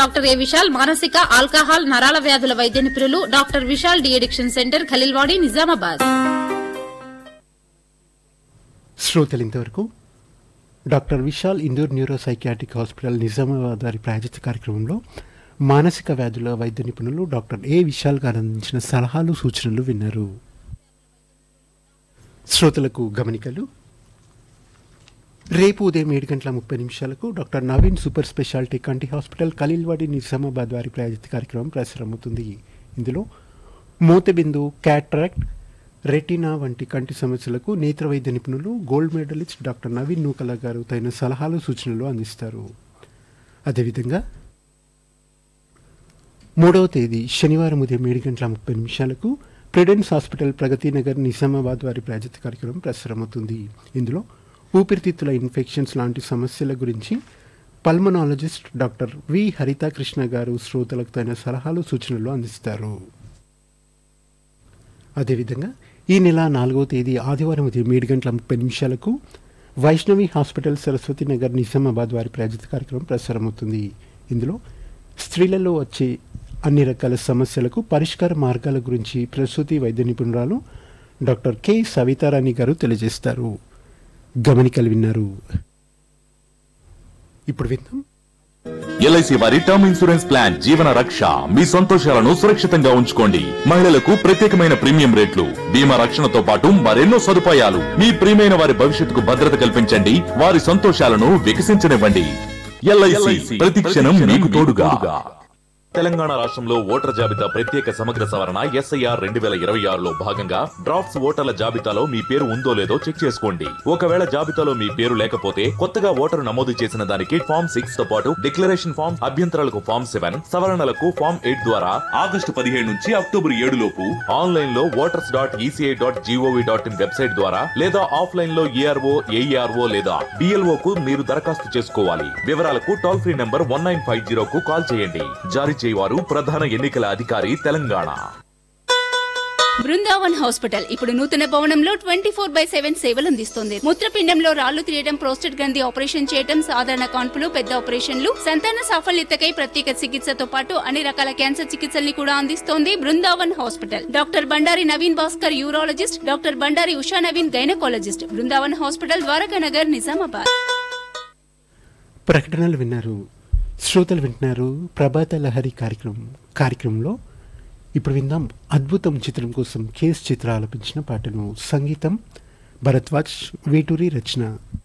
doctor ఏ విశాల్ మానసిక alcohol నరాల వ్యాధుల వైద్య నిపుణులు doctor Vishal D addiction centre Khaleelwadi Nizamabad శ్రోతలు ఇంతవరకు doctor Vishal Indur neuro psychiatric hospital Nizamabad వారి ప్రాయోజిత కార్యక్రమంలో మానసిక వ్యాధుల వైద్య నిపుణులు డాక్టర్ ఏ విశాల్ గారు అందించిన సలహాలు సూచనలు విన్నారు శ్రోతలకు గమనికలు రేపు ఉదయం ఏడు గంటల ముప్పై నిమిషాలకు డాక్టర్ నవీన్ సూపర్ స్పెషాలిటీ కంటి హాస్పిటల్ ఖలీల్వాడి నిజామాబాద్ వారి ప్రాయోజిత కార్యక్రమం ప్రసారమవుతుంది ఇందులో మూతబిందు క్యాట్రాక్ట్ రెటీనా వంటి కంటి సమస్యలకు నేత్ర వైద్య నిపుణులు gold medalist doctor Naveen Nookala garu తగిన సలహాలు సూచనలు అందిస్తారు అదేవిధంగా మూడవ తేదీ శనివారం ఉదయం ఏడు గంటల ముప్పై నిమిషాలకు ప్రెడెన్స్ హాస్పిటల్ ప్రగతి నగర్ నిజామాబాద్ వారి ప్రాజెక్ట్ కార్యక్రమం ప్రసారమవుతుంది ఇందులో ఊపిరితిత్తుల ఇన్ఫెక్షన్స్ లాంటి సమస్యల గురించి pulmonologist doctor V Haritha Krishna garu శ్రోతలకు తగిన సలహాలు సూచనలు అందిస్తారు అదేవిధంగా ఈ నెల నాలుగవ తేదీ ఆదివారం ఉదయం ఏడు గంటల ముప్పై నిమిషాలకు వైష్ణవి హాస్పిటల్ సరస్వతి నగర్ నిజామాబాద్ వారి ప్రాజెక్ట్ కార్యక్రమం ప్రసారమవుతుంది ఇందులో స్త్రీలలో వచ్చే అన్ని రకాల సమస్యలకు పరిష్కార మార్గాల గురించి ప్రసూతి వైద్య నిపుణురాలు డాక్టర్ కె సవితారాణి గారు తెలియజేస్తారు గమనికలు విన్నారు ఇప్పుడు విందాం ఎల్ఐసి వారి టర్మ్ ఇన్సూరెన్స్ ప్లాన్ జీవన రక్ష మీ సంతోషాలను సురక్షితంగా ఉంచుకోండి మహిళలకు ప్రత్యేకమైన ప్రీమియం రేట్లు బీమా రక్షణతో పాటు మరెన్నో సదుపాయాలు మీ ప్రియమైన వారి భవిష్యత్తుకు భద్రత కల్పించండి వారి సంతోషాలను వికసించనివ్వండి ఎల్ఐసి ప్రతి క్షణం మీకు తోడుగా తెలంగాణ రాష్ట్రంలో ఓటర్ జాబితా ప్రత్యేక సమగ్ర సవరణ ఎస్ఐఆర్ రెండు వేల ఇరవై ఆరులో భాగంగా డ్రాఫ్ట్స్ ఓటర్ల జాబితాలో మీ పేరు ఉందో లేదో చెక్ చేసుకోండి ఒకవేళ జాబితాలో మీ పేరు లేకపోతే కొత్తగా ఓటరు నమోదు చేసిన దానికి ఫామ్ సిక్స్ తో పాటు డిక్లరేషన్ ఫామ్ అభ్యంతరాలకు ఫామ్ సెవెన్ సవరణలకు ఫామ్ ఎయిట్ ద్వారా ఆగస్టు పదిహేడు నుంచి అక్టోబర్ ఏడు లోపు ఆన్లైన్ లో voters dot ECI dot GOV dot in website ద్వారా లేదా ఆఫ్లైన్ లో ఏఆర్ఓ ఏఈఆర్ఓ లేదా బిఎల్ఓ కు మీరు దరఖాస్తు చేసుకోవాలి వివరాలకు toll free number one nine five zero కు కాల్ చేయండి జారీ చేయవారు ప్రధాన ఎన్నికల అధికారి తెలంగాణ బృందావన్ హాస్పిటల్ ఇప్పుడు నూతన భవనంలో ట్వంటీ ఫోర్ బై సెవెన్ సేవలు అందిస్తుంది మూత్రపిండంలో రాళ్లు తీయడం ప్రోస్టేట్ గ్రంథి ఆపరేషన్ చేయడం సాధారణ కాన్పులు పెద్ద ఆపరేషన్లు సంతాన సాఫల్యతకై ప్రత్యేక చికిత్సతో పాటు అన్ని రకాల క్యాన్సర్ చికిత్సల్ని కూడా అందిస్తోంది Brindavan hospital doctor Bandari Naveen Bhaskar urologist doctor Bandari Usha Naveen gynaecologist Brindavan hospital Dwaraka Nagar Nizamabad ప్రకటనలు విన్నారు శ్రోతలు వింటున్నారు ప్రభాత లహరి కార్యక్రమం కార్యక్రమంలో ఇప్పుడు విందాం అద్భుతం చిత్రం కోసం కేస్ చిత్ర ఆలపించిన పాటను సంగీతం భరద్వాజ్ వేటూరి రచన